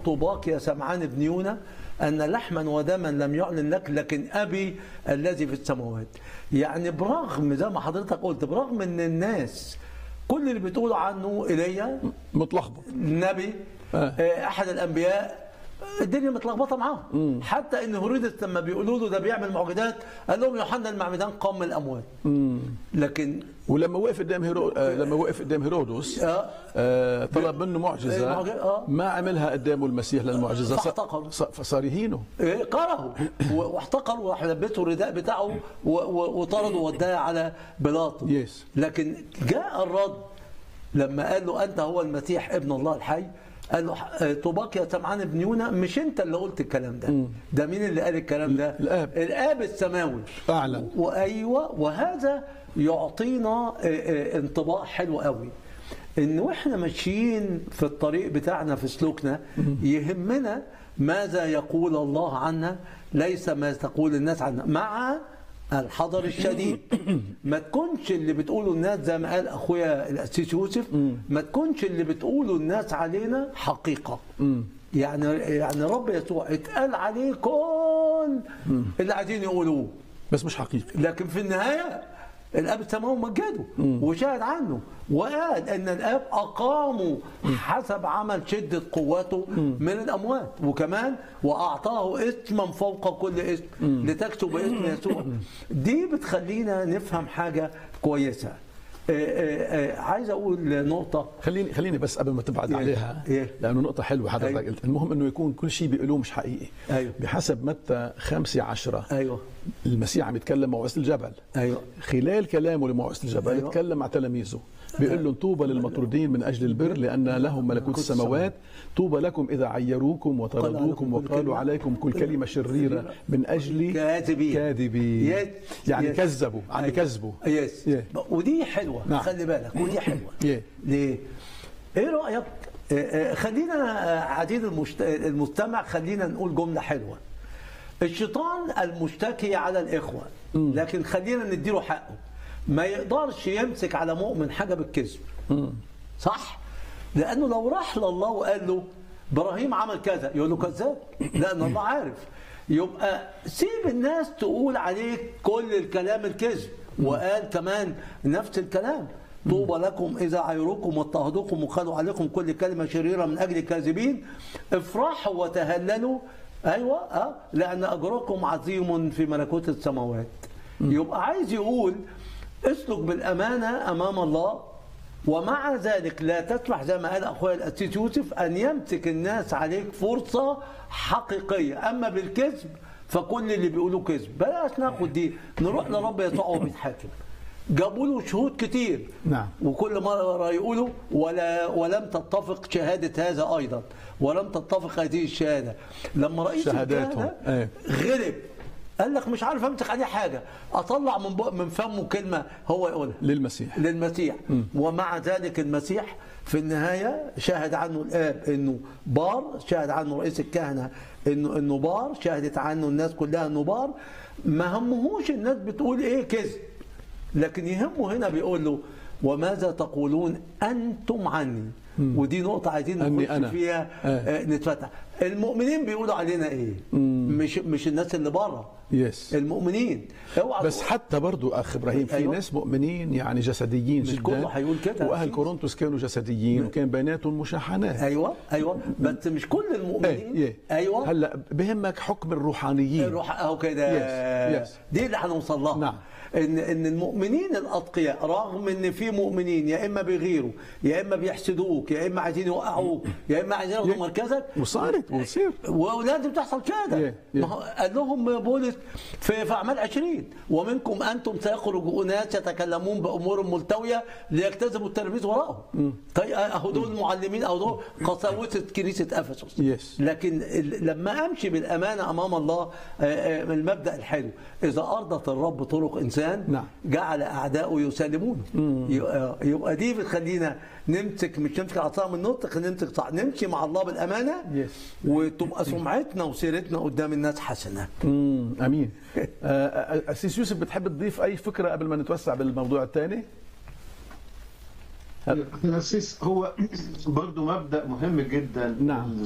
طوباك يا سمعان بن يونا أن لحما ودما لم يعلن لك لكن أبي الذي في السماوات يعني برغم زي ما حضرتك قلت برغم أن الناس كل اللي بتقولوا عنه إيليا متلخبط النبي آه. آه، أحد الأنبياء الدنيا متلخبطه معاهم حتى ان هيرودس لما بيقولوا له ده بيعمل معجزات قال لهم يوحنا المعمدان قام من الاموات لكن ولما وقف قدام هيرو... آه لما وقف قدام هيرودس آه. آه طلب منه معجزه معجزة، آه. ما عملها قدامه المسيح للمعجزه فاحتقره. ص- فصار يهينه إيه، كرهه و- واحتقر وراح لبسه الرداء بتاعه و- و- وطرده ووداه على بيلاطس يس. لكن جاء الرد لما قال له انت هو المسيح ابن الله الحي قال له آه، طوباك يا سمعان بن يونا مش انت اللي قلت الكلام ده ده مين اللي قال الكلام ده الآب. الاب السماوي أعلن. وايوه وهذا يعطينا آه، آه، انطباع حلو قوي ان واحنا ماشيين في الطريق بتاعنا في سلوكنا يهمنا ماذا يقول الله عنا ليس ما تقول الناس عنا مع الحذر الشديد ما تكونش اللي بتقوله الناس زي ما قال اخويا الاسيس يوسف ما تكونش اللي بتقوله الناس علينا حقيقه يعني يعني رب يسوع اتقال عليه كل اللي عايزين يقولوه بس مش حقيقي لكن في النهاية الأب السماوي مجده وشاهد عنه وقال أن الآب أقامه حسب عمل شدة قوته من الأموات وكمان وأعطاه اسما فوق كل اسم لتكتب اسم يسوع دي بتخلينا نفهم حاجة كويسة آه، آه، آه، عايز أقول نقطة خليني خليني بس قبل ما تبعد إيه. عليها إيه. لانه نقطه حلوه حضرتك أيوة. قلت المهم انه يكون كل شيء بيقولوه مش حقيقي أيوة. بحسب متى خمسة عشرة أيوه المسيح عم يتكلم موعظة الجبل أيوه خلال كلامه لموعظة الجبل أيوة. يتكلم مع تلاميذه بيقول لهم طوبى للمطرودين من اجل البر لان لهم ملكوت السماوات طوبى لكم اذا عيروكم وطردوكم عليكم كل وقالوا كلمة. عليكم كل كلمه شريره من اجل كاذبين. كاذبين يس. يعني يس. كذبوا عم أيوة. يكذبوا يس يه. ودي حلوه نعم. خلي بالك ودي حلوه يه. ليه؟ ايه رايك؟ آه، آه، خلينا آه، عديد المشت... المستمع خلينا نقول جمله حلوه. الشيطان المشتكي على الاخوه لكن خلينا نديله حقه. ما يقدرش يمسك على مؤمن حاجه بالكذب. صح؟ لانه لو راح لله وقال له ابراهيم عمل كذا يقول له كذاب لان الله عارف يبقى سيب الناس تقول عليك كل الكلام الكذب وقال كمان نفس الكلام طوبى لكم اذا عيروكم واضطهدوكم وخلوا عليكم كل كلمه شريره من اجل كاذبين افرحوا وتهللوا ايوه اه لان اجركم عظيم في ملكوت السماوات يبقى عايز يقول اسلك بالامانه امام الله ومع ذلك لا تسمح زي ما قال اخويا الاسيس يوسف ان يمسك الناس عليك فرصه حقيقيه اما بالكذب فكل اللي بيقولوا كذب بلاش ناخد دي نروح لرب يسوع وهو بيتحاكم جابوا له شهود كتير نعم. وكل مره يقولوا ولا ولم تتفق شهاده هذا ايضا ولم تتفق هذه الشهاده لما رئيس شهاداتهم. الكهنه ايه. غلب قال لك مش عارف امسك عليه حاجه اطلع من بق من فمه كلمه هو يقولها للمسيح للمسيح ومع ذلك المسيح في النهاية شهد عنه الآب أنه بار شهد عنه رئيس الكهنة أنه أنه بار شهدت عنه الناس كلها أنه بار ما همهوش الناس بتقول إيه كذب لكن يهمه هنا بيقول له وماذا تقولون أنتم عني ودي نقطة عايزين أني نخش أنا. فيها آه. آه، نتفتح المؤمنين بيقولوا علينا إيه مش مش الناس اللي بره يس المؤمنين اوعى بس تقول- حتى برضو اخ ابراهيم في أيوة. ناس مؤمنين يعني جسديين مش جدا كله هيقول كده واهل أكيد. كورنثوس كانوا جسديين وكان بيناتهم مشاحنات ايوه ايوه بس مش كل ايه المؤمنين ايه ايوه هلا بهمك حكم الروحانيين الروح اهو كده Yes, yes. دي اللي هنوصل لها نعم. ان ان المؤمنين الاتقياء رغم ان في مؤمنين يا اما بيغيروا يا اما بيحسدوك يا اما عايزين يوقعوك يا اما عايزين ياخدوا Yeah. مركزك وصارت وتصير ولازم تحصل كده Yeah, yeah. ما هو قال لهم بولس في في اعمال 20 ومنكم انتم سيخرج اناس يتكلمون بامور ملتويه ليجتذبوا التلاميذ وراءهم طيب اهو دول معلمين او دول قساوسه كنيسه افسس Yes. لكن ال- لما امشي بالامانه امام الله آه، آه، من المبدا الحلو اذا ارضت الرب طرق انسان نعم. جعل اعداؤه يسالمونه يبقى- يبقى دي بتخلينا نمسك مش نمسك العصا من النطق نمسك صح نمشي مع الله بالامانه Yes. وتبقى سمعتنا وسيرتنا قدام الناس حسنه امم امين آه، آه، اسيس يوسف بتحب تضيف اي فكره قبل ما نتوسع بالموضوع الثاني الأسيس هو برضو مبدأ مهم جدا نعم.